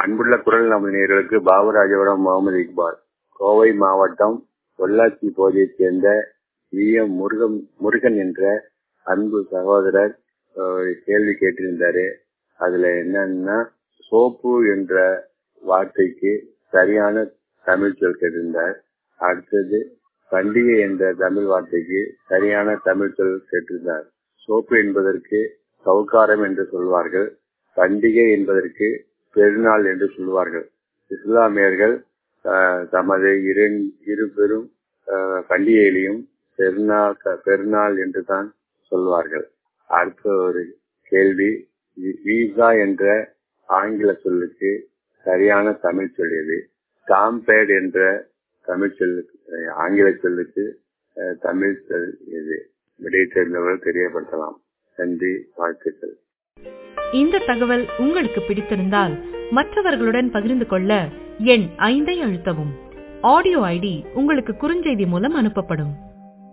அன்புள்ள குரல் நமது நேயர்களுக்கு பாபுராஜபுரம் முகமது இக்பால் கோவை மாவட்டம் பொள்ளாச்சி பகுதியைச் சேர்ந்த வி எம் முருகன் முருகன் என்ற அன்பு சகோதரர் ஒரு கேள்வி கேட்டிருந்தாரு அதுல என்னன்னா சோப்பு என்ற வார்த்தைக்கு சரியான தமிழ் சொல் கேட்டிருந்தார் அடுத்தது பண்டிகை என்ற தமிழ் வார்த்தைக்கு சரியான தமிழ் சொல் கேட்டிருந்தார் சோப்பு என்பதற்கு சவுக்காரம் என்று சொல்வார்கள் பண்டிகை என்பதற்கு பெருநாள் என்று சொல்வார்கள் இஸ்லாமியர்கள் ஆஹ், தமது இரு இரு பெரும் ஆஹ், பண்டிகைகளையும் பெருநாள் பெருநாள் என்று தான் சொல்வார்கள் அடுத்த ஒரு கேள்வி வி- வீசா என்ற ஆங்கில சொல்லுக்கு சரியான தமிழ் சொல் எது டாம்பேட் என்ற தமிழ் சொல்லுக்கு அஹ், ஆங்கில சொல்லுக்கு அஹ், தமிழ் சொல் எது விடை தெரிந்தவர்கள் தெரியப்படுத்தலாம் நன்றி வாழ்த்துக்கள் இந்த தகவல் உங்களுக்கு பிடித்திருந்தால் மற்றவர்களுடன் பகிர்ந்து கொள்ள எண் ஐந்தை அழுத்தவும் ஆடியோ ஐடி உங்களுக்கு குறுஞ்செய்தி மூலம் அனுப்பப்படும்